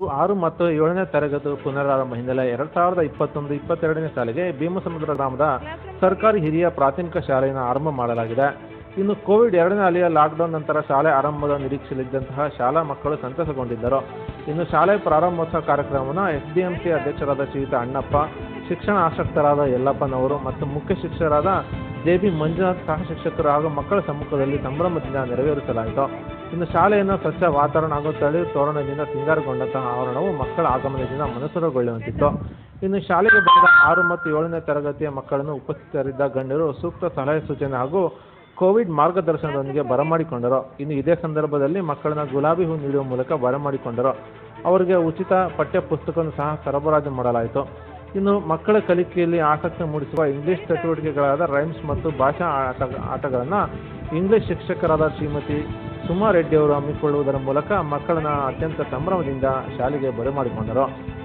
ಆರು ಮತ್ತು ಏಳನೇ ತರಗತಿ ಪುನರಾರಂಭ ಹಿನ್ನೆಲೆ ಎರಡು ಸಾವಿರದ ಇಪ್ಪತ್ತೊಂದು ಇಪ್ಪತ್ತೆರಡನೇ ಸಾಲಿಗೆ ಭೀಮಸಮುದ್ರ ಗ್ರಾಮದ ಸರ್ಕಾರಿ ಹಿರಿಯ ಪ್ರಾಥಮಿಕ ಶಾಲೆಯನ್ನು ಆರಂಭ ಮಾಡಲಾಗಿದೆ ಇನ್ನು ಕೋವಿಡ್ ಎರಡನೇ ಅಲೆಯ ಲಾಕ್ಡೌನ್ ನಂತರ ಶಾಲೆ ಆರಂಭದ ನಿರೀಕ್ಷೆಯಲ್ಲಿದ್ದಂತಹ ಶಾಲಾ ಮಕ್ಕಳು ಸಂತಸಗೊಂಡಿದ್ದರು ಇನ್ನು ಶಾಲೆ ಪ್ರಾರಂಭೋತ್ಸವ ಕಾರ್ಯಕ್ರಮವನ್ನು ಎಸ್ ಡಿ ಎಂ ಸಿ ಅಧ್ಯಕ್ಷರಾದ ಶ್ರೀಯುತ ಅಣ್ಣಪ್ಪ ಶಿಕ್ಷಣ ಆಸಕ್ತರಾದ ಯಲ್ಲಪ್ಪನವರು ಮತ್ತು ಮುಖ್ಯ ಶಿಕ್ಷಕರಾದ ಜೆ ಬಿ ಮಂಜುನಾಥ್ ಸಹ ಶಿಕ್ಷಕರು ಹಾಗೂ ಮಕ್ಕಳ ಸಮ್ಮುಖದಲ್ಲಿ ಸಂಭ್ರಮದಿಂದ ನೆರವೇರಿಸಲಾಯಿತು ಇನ್ನು ಶಾಲೆಯನ್ನು ಸ್ವಚ್ಛ ವಾತಾವರಣ ಹಾಗೂ ತಳಿರು ತೋರಣದಿಂದ ಸಿಂಗಾರಗೊಂಡಂತಹ ಆವರಣವು ಮಕ್ಕಳ ಆಗಮನದಿಂದ ಮನಸ್ಸುರಗೊಳ್ಳುವಂತಿತ್ತು ಇನ್ನು ಶಾಲೆಗೆ ಬಂದ ಆರು ಮತ್ತು ಏಳನೇ ತರಗತಿಯ ಮಕ್ಕಳನ್ನು ಉಪಸ್ಥಿತರಿದ್ದ ಗಣ್ಯರು ಸೂಕ್ತ ಸಲಹೆ ಸೂಚನೆ ಹಾಗೂ ಕೋವಿಡ್ ಮಾರ್ಗದರ್ಶನದೊಂದಿಗೆ ಬರಮಾಡಿಕೊಂಡರು ಇನ್ನು ಇದೇ ಸಂದರ್ಭದಲ್ಲಿ ಮಕ್ಕಳನ್ನ ಗುಲಾಬಿ ಹೂ ನೀಡುವ ಮೂಲಕ ಬರಮಾಡಿಕೊಂಡರು ಅವರಿಗೆ ಉಚಿತ ಪಠ್ಯ ಪುಸ್ತಕವನ್ನು ಸಹ ಸರಬರಾಜು ಮಾಡಲಾಯಿತು ಇನ್ನು ಮಕ್ಕಳ ಕಲಿಕೆಯಲ್ಲಿ ಆಸಕ್ತಿ ಮೂಡಿಸುವ ಇಂಗ್ಲಿಷ್ ಚಟುವಟಿಕೆಗಳಾದ ರೈಮ್ಸ್ ಮತ್ತು ಭಾಷಾ ಆಟ ಆಟಗಳನ್ನು ಇಂಗ್ಲಿಷ್ ಶಿಕ್ಷಕರಾದ ಶ್ರೀಮತಿ ಸುಮಾ ರೆಡ್ಡಿ ಅವರು ಹಮ್ಮಿಕೊಳ್ಳುವುದರ ಮೂಲಕ ಮಕ್ಕಳನ್ನ ಅತ್ಯಂತ ಸಂಭ್ರಮದಿಂದ ಶಾಲೆಗೆ ಬರಮಾಡಿಕೊಂಡರು